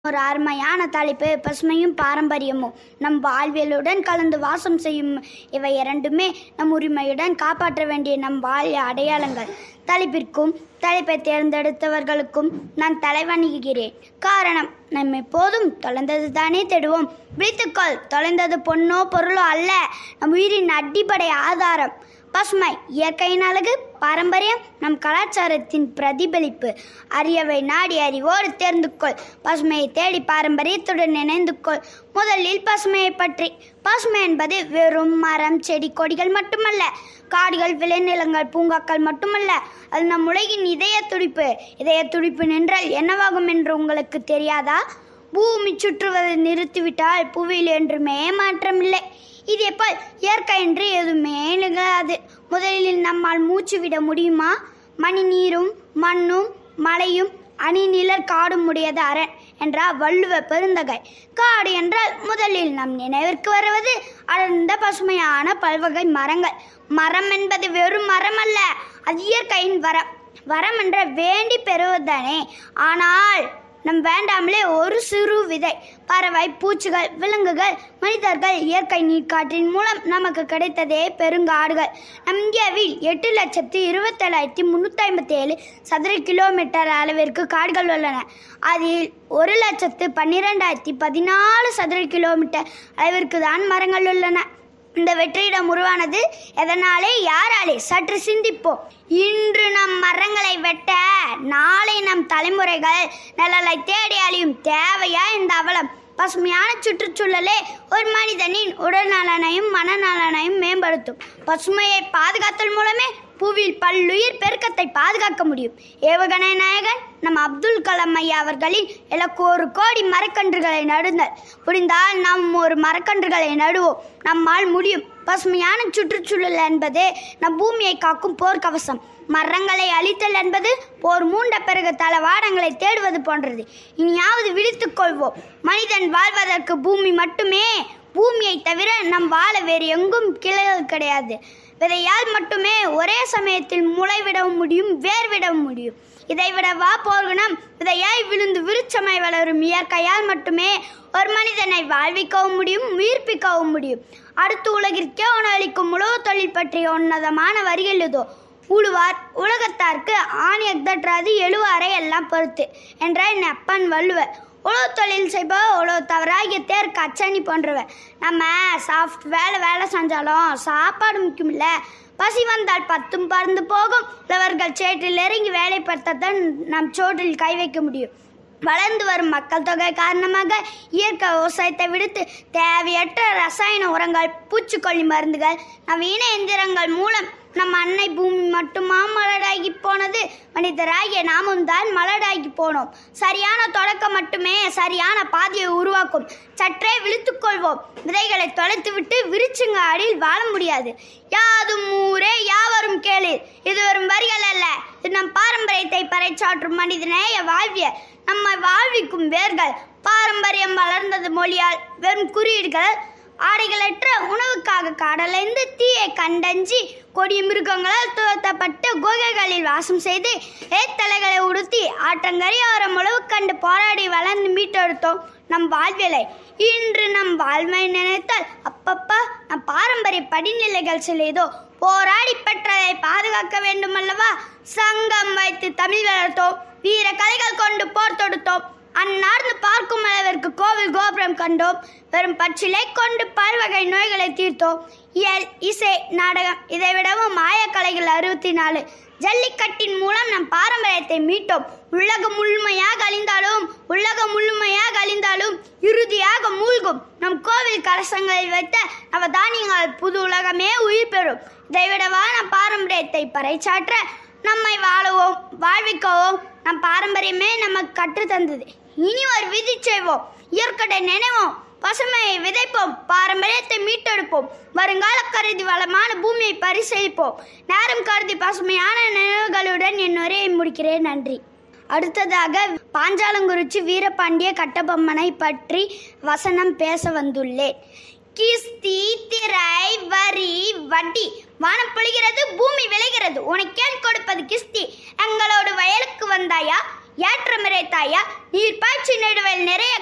ஒரு அருமையான தலைப்பு பசுமையும் பாரம்பரியமும் நம் வாழ்வியலுடன் கலந்து வாசம் செய்யும் இவை இரண்டுமே நம் உரிமையுடன் காப்பாற்ற வேண்டிய நம் வாழ் அடையாளங்கள் தலைப்பிற்கும் தலைப்பை தேர்ந்தெடுத்தவர்களுக்கும் நான் தலைவணிகிறேன் காரணம் நம்ம எப்போதும் தொலைந்தது தானே தேடுவோம் விழித்துக்கொள் தொலைந்தது பொன்னோ பொருளோ அல்ல நம் உயிரின் அடிப்படை ஆதாரம் பசுமை இயற்கையின் அழகு பாரம்பரியம் நம் கலாச்சாரத்தின் பிரதிபலிப்பு அரியவை நாடி அறிவோடு தேர்ந்து கொள் பசுமையை தேடி பாரம்பரியத்துடன் இணைந்து கொள் முதலில் பசுமையை பற்றி பசுமை என்பது வெறும் மரம் செடி கொடிகள் மட்டுமல்ல காடுகள் விளைநிலங்கள் பூங்காக்கள் மட்டுமல்ல அது நம் உலகின் இதய துடிப்பு இதய துடிப்பு நின்றால் என்னவாகும் என்று உங்களுக்கு தெரியாதா பூமி சுற்றுவதை நிறுத்திவிட்டால் புவியில் என்றுமே மாற்றமில்லை இதே போல் இயற்கை என்று எதுவுமே நிகழாது முதலில் நம்மால் மூச்சு விட முடியுமா மணி நீரும் மண்ணும் மலையும் அணிநிழற் காடும் உடையது அரண் என்றார் வள்ளுவ பெருந்தகை காடு என்றால் முதலில் நம் நினைவிற்கு வருவது அடர்ந்த பசுமையான பல்வகை மரங்கள் மரம் என்பது வெறும் மரம் அல்ல அது இயற்கையின் வரம் வரம் என்ற வேண்டி பெறுவதானே ஆனால் நம் வேண்டாமலே ஒரு சிறு விதை பறவை பூச்சிகள் விலங்குகள் மனிதர்கள் இயற்கை நீர்க்காற்றின் மூலம் நமக்கு கிடைத்ததே பெருங்காடுகள் நம் இந்தியாவில் எட்டு லட்சத்து இருபத்தேழாயிரத்தி முந்நூற்றி ஐம்பத்தி ஏழு சதுர கிலோமீட்டர் அளவிற்கு காடுகள் உள்ளன அதில் ஒரு லட்சத்து பன்னிரெண்டாயிரத்தி பதினாலு சதுர கிலோமீட்டர் அளவிற்கு தான் மரங்கள் உள்ளன இந்த வெற்றிடம் உருவானது எதனாலே யாராலே சற்று சிந்திப்போம் இன்று நம் மரங்களை வெட்ட நாளை நம் தலைமுறைகள் நிழலை தேடி அழியும் தேவையா இந்த அவலம் பசுமையான சுற்றுச்சூழலே ஒரு மனிதனின் உடல் நலனையும் மனநலனையும் மேம்படுத்தும் பசுமையை பாதுகாத்தல் மூலமே புவியில் பல்லுயிர் பெருக்கத்தை பாதுகாக்க முடியும் ஏவுகணை நாயகன் நம் அப்துல் கலாம் ஐயா அவர்களின் இலக்கு ஒரு கோடி மரக்கன்றுகளை நடுங்கள் முடிந்தால் நாம் ஒரு மரக்கன்றுகளை நடுவோம் நம்மால் முடியும் பசுமையான சுற்றுச்சூழல் என்பது நம் பூமியை காக்கும் போர்க்கவசம் மரங்களை அழித்தல் என்பது போர் மூண்ட பிறகு தளவாடங்களை தேடுவது போன்றது இனியாவது விழித்துக் கொள்வோம் மனிதன் வாழ்வதற்கு பூமி மட்டுமே பூமியை தவிர நம் வாழ வேறு எங்கும் கிளைகள் கிடையாது விதையால் மட்டுமே ஒரே சமயத்தில் முளைவிடவும் முடியும் வேர்விடவும் முடியும் இதைவிட வா போர்குணம் விதையாய் விழுந்து விருட்சமாய் வளரும் இயற்கையால் மட்டுமே ஒரு மனிதனை வாழ்விக்கவும் முடியும் உயிர்ப்பிக்கவும் முடியும் அடுத்து உலகிற்கே உணவளிக்கும் உழவு தொழில் பற்றிய உன்னதமான வரிகள் இதோ உழுவார் உலகத்தார்க்கு ஆணி எக்தற்றாது எழுவாரை எல்லாம் பொறுத்து என்ற என் அப்பன் வள்ளுவர் உழவு தொழில் செய்பவர் உழவு தவறாகிய தேர்க்கு அச்சணி போன்றவர் நம்ம சாஃப்ட் வேலை வேலை செஞ்சாலும் சாப்பாடு முக்கியமில்ல பசி வந்தால் பத்தும் பறந்து போகும் உழவர்கள் சேற்றில் இறங்கி வேலை பார்த்ததான் நம் சோற்றில் கை வைக்க முடியும் வளர்ந்து வரும் மக்கள் தொகை காரணமாக இயற்கை விவசாயத்தை விடுத்து தேவையற்ற ரசாயன உரங்கள் பூச்சிக்கொல்லி மருந்துகள் நவீன எந்திரங்கள் மூலம் நம் அன்னை பூமி மட்டுமா மலடாகி போனது மனிதராகிய நாமும் தான் மலடாகி போனோம் சரியான தொடக்கம் மட்டுமே சரியான பாதையை உருவாக்கும் சற்றே விழித்துக் கொள்வோம் விதைகளை தொலைத்துவிட்டு விரிச்சுங்க அடியில் வாழ முடியாது யாதும் ஊரே யாவரும் கேளீர் இது வரும் வரிகள் அல்ல இது நம் பாரம்பரியத்தை பறைச்சாற்றும் மனிதநேய வாழ்வியல் நம்மை வாழ்விக்கும் வேர்கள் பாரம்பரியம் வளர்ந்தது மொழியால் வெறும் குறியீடுகள் ஆடைகளற்ற உணவுக்காக காடலைந்து தீயை கண்டஞ்சி கொடிய மிருகங்களால் துரத்தப்பட்டு குகைகளில் வாசம் செய்து ஏத்தலைகளை உடுத்தி ஆற்றங்கரையோரம் உழவு கண்டு போராடி வளர்ந்து மீட்டெடுத்தோம் நம் வாழ்வியலை இன்று நம் வாழ்வை நினைத்தால் அப்பப்பா நம் பாரம்பரிய படிநிலைகள் சிலைதோ போராடி பெற்றதை பாதுகாக்க வேண்டுமல்லவா சங்கம் வைத்து தமிழ் வளர்த்தோம் வீர கலைகள் கொண்டு போர் தொடுத்தோம் அந்நார்ந்து பார்க்கும் அளவிற்கு கோவில் கோபுரம் கண்டோம் வெறும் பச்சிலை கொண்டு பல்வகை நோய்களை தீர்த்தோம் இயல் இசை நாடகம் இதை விடவும் மாயக்கலைகள் அறுபத்தி நாலு ஜல்லிக்கட்டின் மூலம் நம் பாரம்பரியத்தை மீட்டோம் உலகம் முழுமையாக அழிந்தாலும் உலகம் முழுமையாக அழிந்தாலும் இறுதியாக மூழ்கும் நம் கோவில் கலசங்களில் வைத்த நவதானியங்கள் புது உலகமே உயிர் பெறும் இதைவிடவா நம் பாரம்பரியத்தை பறைச்சாற்ற நம்மை வாழவோம் வாழ்விக்கவும் நம் பாரம்பரியமே நமக்கு கற்றுத்தந்தது இனி ஒரு விதி செய்வோம் இயற்கை நினைவோம் பசுமையை விதைப்போம் பாரம்பரியத்தை மீட்டெடுப்போம் வருங்கால கருதி வளமான பூமியை பரிசீலிப்போம் நேரம் கருதி பசுமையான நினைவுகளுடன் என் உரையை முடிக்கிறேன் நன்றி அடுத்ததாக பாஞ்சாலங்குறிச்சி வீரபாண்டிய கட்டபொம்மனை பற்றி வசனம் பேச வந்துள்ளேன் கிஸ்தி திரை வரி வட்டி வானம் பொழிகிறது பூமி விளைகிறது உனக்கேன் கொடுப்பது கிஸ்தி எங்களோடு வயலுக்கு வந்தாயா ஏற்றமிரை தாயா நீர் பாய்ச்சி நடுவேல் நிறைய